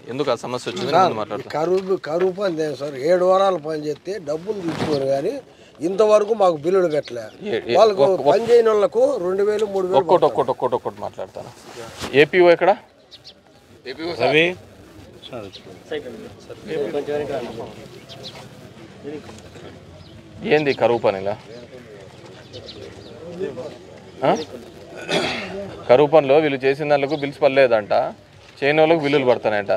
ఎందుకు ఆ సమస్య వచ్చింది ముందు మాట్లాడతాను కరువు కరువు పని లేదు సార్ ఏడు వారాలు పని చేస్తే డబ్బులు తీసుకోరు కానీ ఇంతవరకు మాకు బిల్లులు పెట్టలే ఏ- ఏ- వాళ్ళకు పని చేయని వాళ్ళకు రెండు వేలు మూడు వేలు ఒక్కొక్కటి ఒక్కొక్కటి ఒక్కొక్కటి ఒక్కొక్కటి మాట్లాడతాను ఏపీఓ ఎక్కడ ఏపీఓ రవి ఏంది కరువు పనిలా ఆ? కరువు పనిలో వీళ్ళు చేసిన దానికి బిల్స్ పడలేదంట చేయని వాళ్ళకి బిల్లులు పడతానంట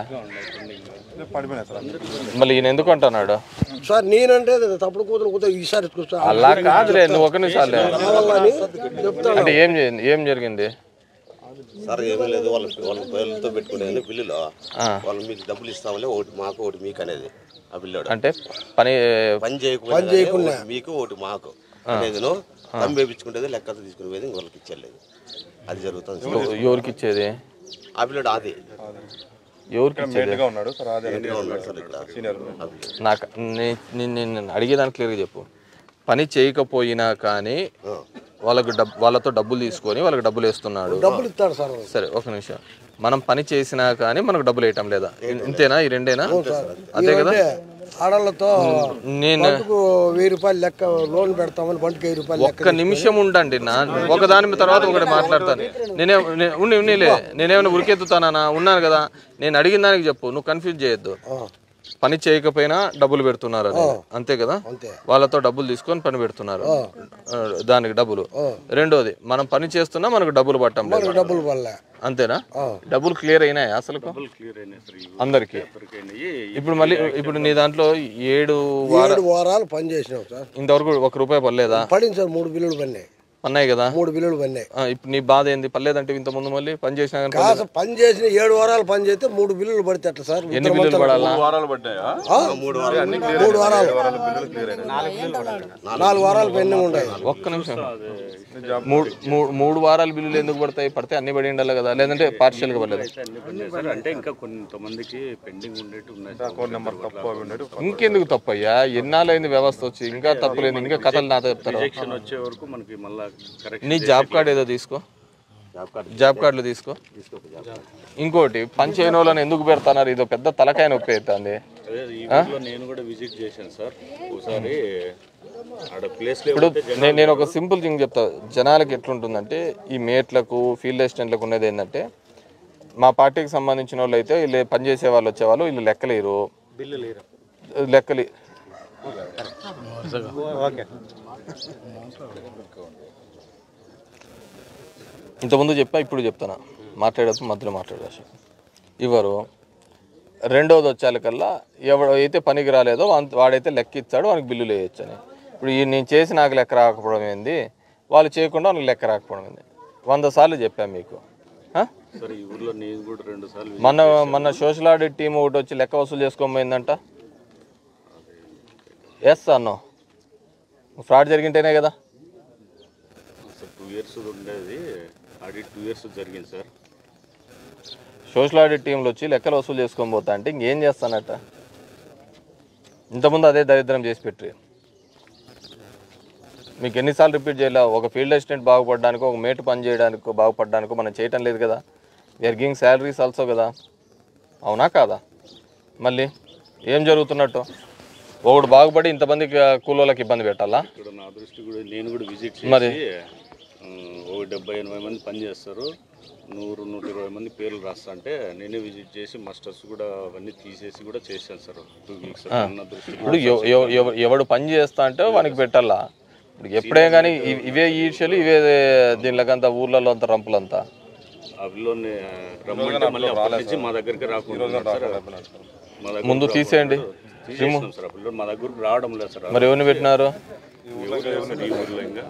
మళ్ళీ ఈయన ఎందుకు అంటున్నాడు సార్ నేనంటే తప్పుడు కూతురు కూతురు ఈసారి కూర్చో అలా కాదులే నువ్వు ఒక నిమిషాలే కావాలని చెప్తాను అంటే ఏం చేయండి ఏం జరిగింది సార్ ఏమీ లేదు వాళ్ళ వాళ్ళ పేర్లతో పెట్టుకునేది బిల్లులో ఆ. వాళ్ళు మీకు డబ్బులు ఇస్తామని ఒకటి మాకు ఒకటి మీకు అనేది ఆ బిల్లుడు అంటే పని పని చేయకుండా ఒకటి మీకు ఒకటి మాకు అనేది తమ్మి వేపించుకుంటేది లెక్కతో తీసుకునేది వాళ్ళకి ఇచ్చేది అది జరుగుతుంది సార్. ఎవరికి ఇచ్చేది ఆ బిల్లుడు అది ఎవరికి ఇచ్చేది ఉన్నాడు తర్వాత ఇంటిలో ఉన్నాడు సార్ ఇక్కడ ఆ బిల్లుడు. నాకు నే- నేను నేను అడిగేదానికి క్లియర్గా చెప్పు పని చేయకపోయినా కానీ ఆ. వాళ్ళకు డబ్ వాళ్ళతో డబ్బులు తీసుకొని వాళ్ళకి డబ్బులు వేస్తున్నాడు డబ్బులు ఇస్తాడు సార్ సరే ఒక నిమిషం మనం పని చేసినా కానీ మనకు డబ్బులు వేయటం లేదా ఇంతేనా ఈ రెండేనా అదే కదా అంటే ఆడళ్ళతో నేను బంటుకు వెయ్యి రూపాయలు లెక్క లోన్ పెడతామని బంటుకు వెయ్యి రూపాయలు లెక్క ఒక్క నిమిషం ఉండండి నా ఒక దాని తర్వాత ఒకటి మాట్లాడతాను నేనే నే- ఉండి ఉన్నిలే నేనేమైనా ఉరికెత్తుతానా ఉన్నాను కదా నేను అడిగిన దానికి చెప్పు నువ్వు కన్ఫ్యూజ్ చేయొద్దు పని చేయకపోయినా డబ్బులు పెడుతున్నారు అని అంతే కదా అంతే. వాళ్ళతో డబ్బులు తీసుకొని పని పెడుతున్నారు ఆ, దానికి డబ్బులు రెండోది మనం పని చేస్తున్నా మనకు డబ్బులు పట్టం లేదు మనకు డబ్బులు పడలే అంతేనా డబ్బులు క్లియర్ అయినాయి అసలు అందరికి ఇప్పుడు మళ్ళీ ఇప్పుడు నీ దాంట్లో ఏడు వార ఏడు వారాలు పని చేసినాం సార్ ఇంతవరకు ఒక రూపాయి పడలేదా పడింది సార్ మూడు బిల్లులు పడినాయి అన్నాయి కదా మూడు బిల్లులు పడినాయి ఆ, ఇప్పుడు నీ బాధ ఏంది పర్లేదంటే ఇంత ముందు మళ్ళీ పని చేసినా కానీ కాస్త పని చేసిన ఏడు వారాలు పని చేస్తే మూడు బిల్లులు పడితే ఎట్లా సార్ ఎన్ని బిల్లులు పడాలా వారాలు పడ్డాయా ఆ? మూడు వారాలు నాలుగు వారాలు పెండింగ్ ఉన్నాయి ఒక్క నిమిషం మూడు మూడు- మూడు వారాల బిల్లులు ఎందుకు పడతాయి పడితే అన్ని పడి ఉండాలి కదా లేదంటే పార్షియల్ గా పడలేదు సార్ అంటే ఇంకా కొంతమందికి పెండింగ్ ఉండేట్టు ఉన్నాయి సార్. అకౌంట్ నెంబర్ తప్పు అవి ఉండేది ఇంకెందుకు తప్పయ్యా ఎన్నాళ్ళైంది వ్యవస్థ వచ్చి ఇంకా తప్పులేదు ఇంకా కథలు నాతో చెప్తారు ఎలక్షన్ వచ్చే వరకు మనకి మళ్ళా కరెక్ట్ నీ జాబ్ కార్డ్ ఏదో తీసుకో జాబ్ కార్డులు తీసుకో ఇంకోటి పని చేయని వాళ్ళని ఎందుకు పెడతాన్నారు ఇదో పెద్ద తలకాయ నొప్పి అవుతుంది అదే ఈ ఊర్లో నేను కూడా విజిట్ చేశాను సార్ ఒకసారి ఆడ ప్లేస్ ఇప్పుడు నేను నేను ఒక సింపుల్ థింగ్ చెప్తా జనాలకి ఎట్లుంటుందంటే ఈ మేట్లకు ఫీల్డ్ అసిస్టెంట్లకు ఉన్నది ఏంటంటే మా పార్టీకి సంబంధించిన వాళ్ళు అయితే వీళ్ళు పనిచేసే వాళ్ళు వచ్చేవాళ్ళు వీళ్ళు లెక్కలేరు లెక్కలి ఇంతకుముందు చెప్పా ఇప్పుడు చెప్తాను మాట్లాడేటప్పుడు మధ్యలో మాట్లాడేసి ఇవ్వరు రెండోది వచ్చేకల్లా ఎవడు అయితే పనికి రాలేదో వాన్- వాడైతే లెక్క ఇచ్చాడు వానికి బిల్లులు వేయచ్చు అని ఇప్పుడు ఈ నేను చేసి నాకు లెక్క రాకపోవడం ఏంది వాళ్ళు చేయకుండా వాళ్ళకి లెక్క రాకపోవడం ఏంది వంద సార్లు చెప్పాను మీకు ఆ? సార్ ఈ ఊర్లో నేను కూడా రెండు సార్లు మొన్న మొన్న సోషల్ ఆడిట్ టీం ఒకటి వచ్చి లెక్క వసూలు చేసుకోని పోయిందంట ఎస్ అన్నో ఫ్రాడ్ జరిగింటేనే కదా సార్ టూ ఇయర్స్ ఉండేది ఆడిట్ టూ ఇయర్స్ జరిగింది సార్ సోషల్ ఆడిట్ టీంలో వచ్చి లెక్కలు వసూలు చేసుకొని పోతా అంటే ఇంకేం చేస్తానట ఇంతకుముందు అదే దరిద్రం చేసి పెట్టి మీకు ఎన్నిసార్లు రిపీట్ చేయాలి ఒక ఫీల్డ్ అసిస్టెంట్ బాగుపడడానికి ఒక మేట్ పని చేయడానికి బాగుపడడానికి మనం చేయటం లేదు కదా వీఆర్ గివింగ్ శాలరీస్ ఆల్సో కదా అవునా కాదా మళ్ళీ ఏం జరుగుతున్నట్టు ఒకడు బాగుపడి ఇంతమందికి కూలోళ్ళకి ఇబ్బంది పెట్టాలా ఇక్కడ నా దృష్టి కూడా నేను కూడా విజిట్ మరి? చేసి ఆ, ఓ డెబ్బై ఎనభై మంది పని చేస్తారు నూరు నూట ఇరవై మంది పేర్లు రాస్తా అంటే నేనే విజిట్ చేసి మాస్టర్స్ కూడా అవన్నీ తీసేసి కూడా చేశాను సార్ టూ వీక్స్ నా దృష్టి ఇప్పుడు ఎవ- ఎవ- ఎవ- ఎవడు పని చేస్తా అంటే వానికి పెట్టాలా ఇప్పుడు ఎప్పుడే కానీ ఇ- ఇవే ఈడ్చలు ఇవే దీనిలకంతా ఊర్లలో అంతా రంపులంతా ఆ విల్లోని రమ్మంటే మళ్ళీ అప్పటి నుంచి మా దగ్గరికి రాకుండా ఉన్నారు సార్ మా దగ్గర ముందు తీసేయండి తీసేసినాం సార్ ఆ పిల్లలు మా దగ్గరకు రావడం లేదు సార్ మరి ఎవరిని పెట్టినారు ఎవరు లేరు సార్ ఈ ఊర్లో ఇంకా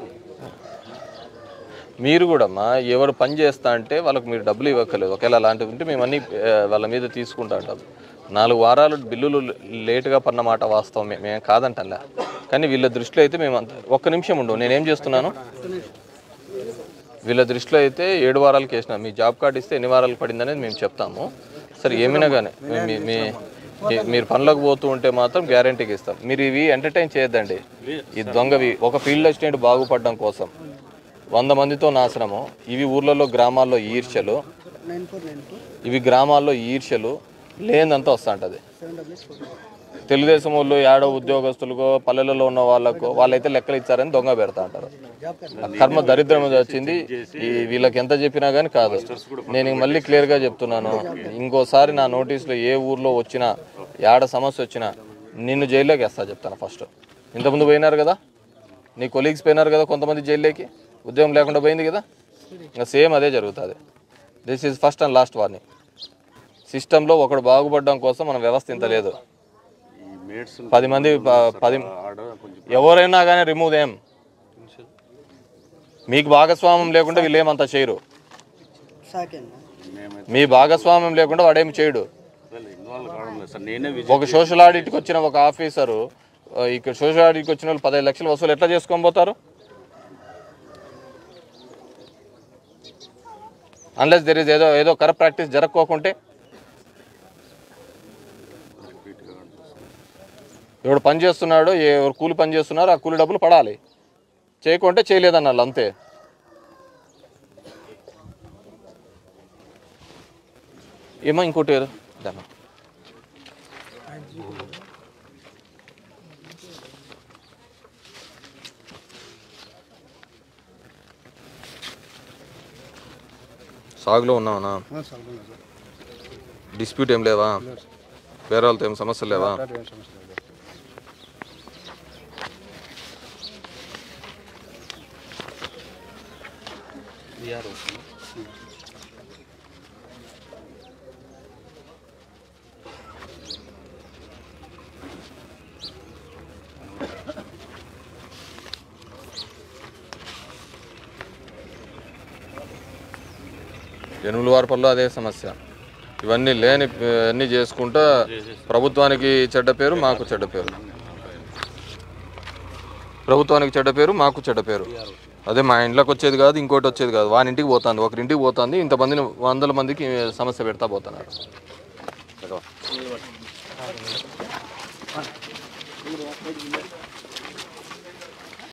మీరు కూడా అమ్మా ఎవరు పని చేస్తా అంటే వాళ్ళకి మీరు డబ్బులు ఇవ్వక్కర్లేదు ఒకవేళ అలాంటివి ఉంటే మేము అన్ని ఆ, వాళ్ళ మీద తీసుకుంటాం డబ్బు నాలుగు వారాలు బిల్లులు లేటుగా పన్న మాట వాస్తవమే మేము కాదంటలే కానీ వీళ్ళ దృష్టిలో అయితే మేము అంత ఒక్క నిమిషం ఉండవు నేనేం చేస్తున్నాను వీళ్ళ దృష్టిలో అయితే ఏడు వారాలకి వేసిన మీ జాబ్ కార్డు ఇస్తే ఎన్ని వారాలు పడిందనేది మేము చెప్తాము సరే ఏమైనా కానీ మీ మీ మీ- మీరు పనులకు పోతూ ఉంటే మాత్రం గ్యారంటీకి ఇస్తాం మీరు ఇవి ఎంటర్టైన్ చేయొద్దండి ఈ దొంగవి ఒక ఫీల్డ్ అసిస్టెంట్ బాగుపడడం కోసం వంద మందితో నాశనము ఇవి ఊర్లలో గ్రామాల్లో ఈర్ష్యలు ఇవి గ్రామాల్లో ఈర్ష్యలు లేదంతా వస్తూ ఉంటుంది తెలుగుదేశం వాళ్ళు ఏడో ఉద్యోగస్తులకు పల్లెలలో ఉన్న వాళ్ళకు వాళ్ళైతే లెక్కలు ఇచ్చారని దొంగ పెడతా అంటారు ఆ కర్మ దరిద్రం మీద వచ్చింది ఈ వీళ్ళకి ఎంత చెప్పినా కానీ కాదు నేను ఇంక మళ్ళీ క్లియర్గా చెప్తున్నాను ఇంకోసారి నా నోటీసులో ఏ ఊర్లో వచ్చినా ఏడ సమస్య వచ్చినా నిన్ను జైల్లోకి వేస్తా చెప్తాను ఫస్ట్ ఇంతకుముందు పోయినారు కదా నీ కొలీగ్స్ పోయినారు కదా కొంతమంది జైల్లోకి ఉద్యోగం లేకుండా పోయింది కదా ఇంకా సేమ్ అదే జరుగుతుంది this is first and last warning సిస్టంలో ఒకడు బాగుపడడం కోసం మన వ్యవస్థ ఇంత లేదు ఈ మేడ్స్ పది మంది ప- పది ఆడ కొంచెం ఎవరైనా కానీ రిమూవ్ ఏం మీకు భాగస్వామ్యం లేకుండా వీళ్ళు ఏమంతా చేయరు మేమైతే మీ భాగస్వామ్యం లేకుండా వాడేమి చేయడు ఇన్వాల్వ్ కావడం లేదు సార్ నేనే విజిట్ ఒక సోషల్ ఆడిట్కి వచ్చిన ఒక ఆఫీసరు ఆ, ఇక్కడ సోషల్ ఆడిట్కి వచ్చిన వాళ్ళు పదహైదు లక్షలు వసూలు ఎట్లా చేసుకొని పోతారు అన్లెస్ దెర్ ఇస్ ఏదో ఏదో కరప్ట్ ప్రాక్టీస్ జరగకోకుంటే ఎవడు పని చేస్తున్నాడో ఎవరు కూలి పని చేస్తున్నారో ఆ కూలి డబ్బులు పడాలి చేయకుంటే చేయలేదన్న వాళ్ళు అంతే ఏమో ఇంకోటి ఏదో దాన్ని సాగులో ఉన్నావనా డిస్ప్యూట్ ఏం లేవా వేరే వాళ్ళతో ఏం సమస్యలు లేవా ఎనుముల వార్పల్లో అదే సమస్య ఇవన్నీ లేని అన్నీ చేసుకుంటా ప్రభుత్వానికి చెడ్డ పేరు మాకు చెడ్డ పేరు ప్రభుత్వానికి చెడ్డ పేరు మాకు చెడ్డ పేరు అదే మా ఇంట్లోకి వచ్చేది కాదు ఇంకోటి వచ్చేది కాదు వాని ఇంటికి పోతుంది ఒకరింటికి పోతుంది ఇంతమందిని వందల మందికి సమస్య పెడతా పోతున్నారు చదవ.